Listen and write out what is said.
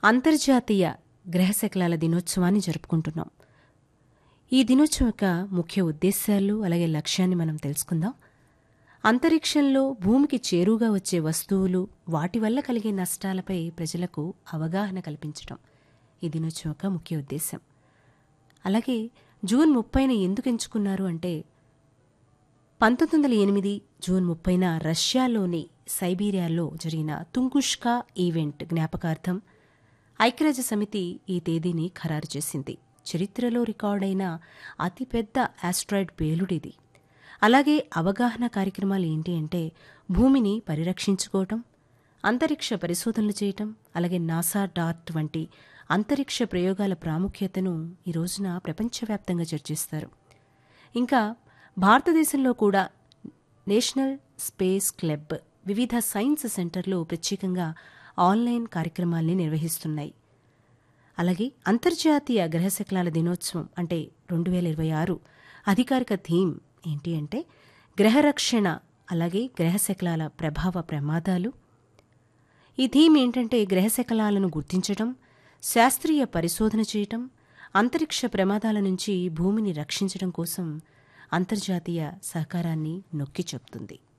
అంతర్జాతీయ గ్రహశకలాల దినోత్సవాన్ని జరుపుకుంటున్నాం ఈ దినోత్సవం యొక్క ముఖ్య ఉద్దేశాలు అలాగే లక్ష్యాన్ని మనం తెలుసుకుందాం అంతరిక్షంలో భూమికి చేరువుగా వచ్చే వస్తువులు వాటి వల్ల కలిగే నష్టాలపై ప్రజలకు అవగాహన కల్పించడం ఈ దినోత్సవం యొక్క ముఖ్య ఉద్దేశం అలాగే జూన్ ముప్పైన ఎందుకు ఎంచుకున్నారు అంటే పంతొమ్మిది వందల ఎనిమిది జూన్ ముప్పైన రష్యాలోని సైబీరియాలో జరిగిన తుంగుష్కా ఈవెంట్ జ్ఞాపకార్థం ఐక్యరాజ్య సమితి ఈ తేదీని ఖరారు చేసింది చరిత్రలో రికార్డైన అతిపెద్ద ఆస్ట్రాయిడ్ పేలుడిది అలాగే అవగాహన కార్యక్రమాలు ఏంటి అంటే భూమిని పరిరక్షించుకోవటం అంతరిక్ష పరిశోధనలు చేయటం అలాగే నాసా డార్ట్ వంటి అంతరిక్ష ప్రయోగాల ప్రాముఖ్యతను ఈ రోజున ప్రపంచవ్యాప్తంగా చర్చిస్తారు ఇంకా భారతదేశంలో కూడా నేషనల్ స్పేస్ క్లబ్ వివిధ సైన్స్ సెంటర్లు ప్రత్యేకంగా ఆన్లైన్ కార్యక్రమాల్ని నిర్వహిస్తున్నాయి అలాగే అంతర్జాతీయ గ్రహశకలాల దినోత్సవం అంటే రెండు వేల ఇరవై ఆరు అధికారిక థీమ్ ఏంటి అంటే గ్రహరక్షణ అలాగే గ్రహశకలాల ప్రభావ ప్రమాదాలు ఈ థీమ్ ఏంటంటే గ్రహశకలాలను గుర్తించటం శాస్త్రీయ పరిశోధన చేయటం అంతరిక్ష ప్రమాదాల నుంచి భూమిని రక్షించడం కోసం అంతర్జాతీయ సహకారాన్ని నొక్కి చెప్తుంది